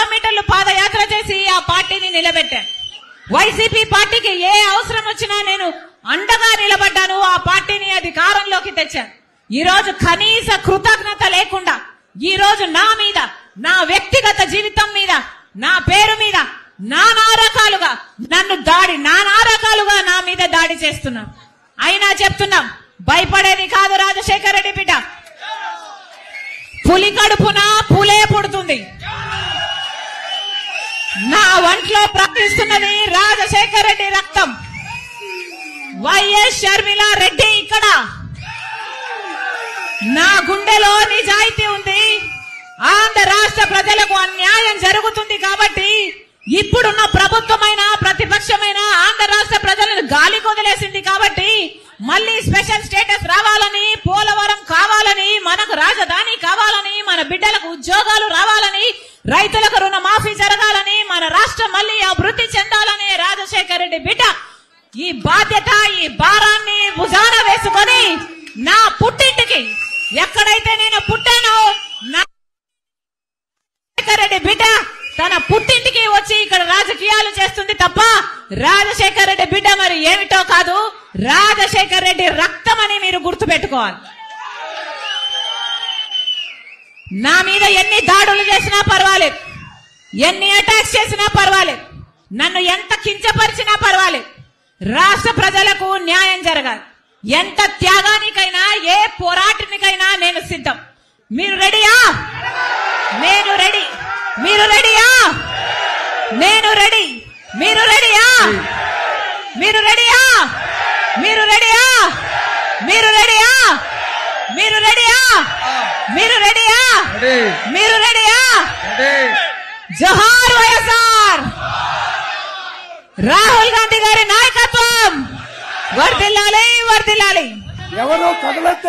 కిలోమీటర్లు పాదయాత్ర చేసి ఆ పార్టీని నిలబెట్టాను వైసీపీ పార్టీకి ఏ అవసరం వచ్చినా నేను అండగా నిలబడ్డాను ఆ పార్టీని అధికారంలోకి తెచ్చాను ఈ రోజు కనీస కృతజ్ఞత లేకుండా ఈ రోజు నా మీద నా వ్యక్తిగత జీవితం మీద నా పేరు మీద నానా రకాలుగా నన్ను దాడి నానా రకాలుగా నా మీద దాడి చేస్తున్నారు అయినా చెప్తున్నాం భయపడేది కాదు రాజశేఖర రెడ్డి బిడ్డ పులి కడుపున పులే పుడుతుంది నా ఒంట్లో ప్రకటిస్తున్నది రాజశేఖర రెడ్డి రక్తం వైఎస్ షర్మిల రెడ్డి ఇక్కడ నా గుండెలో నిజాయితీ ఉంది ఆంధ్ర రాష్ట్ర ప్రజలకు అన్యాయం జరుగుతుంది కాబట్టి ఇప్పుడున్న ప్రభుత్వమైన ప్రతిపక్షమైన ఆంధ్ర రాష్ట్ర ప్రజలను గాలి కొదిలేసింది కాబట్టి మళ్ళీ స్పెషల్ స్టేటస్ రావాలని పోలవరం కావాలని మనకు రాజధాని కావాలని మన బిడ్డలకు ఉద్యోగాలు రావాలని రైతులకు రుణమాఫీ జరగాలని మన రాష్ట్రం మళ్ళీ అభివృద్ధి చెందాలని రాజశేఖర రెడ్డి బిడ్డ ఈ బాధ్యత ఈ భారాన్ని భుజాన వేసుకొని నా పుట్టింటికి ఎక్కడైతే నేను పుట్టానో నా రాజశేఖర రెడ్డి బిడ్డ తన పుట్టింటికి వచ్చి ఇక్కడ రాజకీయాలు చేస్తుంది తప్ప రాజశేఖర రెడ్డి బిడ్డ మరి ఏమిటో కాదు రాజశేఖర రెడ్డి రక్తం అని మీరు గుర్తుపెట్టుకోవాలి నా మీద ఎన్ని దాడులు చేసినా పర్వాలేదు ఎన్ని అటాక్స్ చేసినా పర్వాలేదు నన్ను ఎంత కించపరిచినా పర్వాలేదు రాష్ట్ర ప్రజలకు న్యాయం జరగాలి ఎంత త్యాగానికైనా ఏ పోరాటానికైనా నేను సిద్ధం మీరు రెడీయా నేను రెడీ మీరు రెడీయా నేను రెడీ మీరు రెడీయా మీరు రెడీయా మీరు రెడీయా మీరు రెడీయా మీరు రెడీయా మీరు రెడీయా రెడీ మీరు రెడీయా రెడీ జోహార్ వైఎస్ఆర్ రాహుల్ గాంధీ గారి నాయకత్వం వర్దిల్లాలి వర్దిల్లాలి ఎవరు కదలొద్దు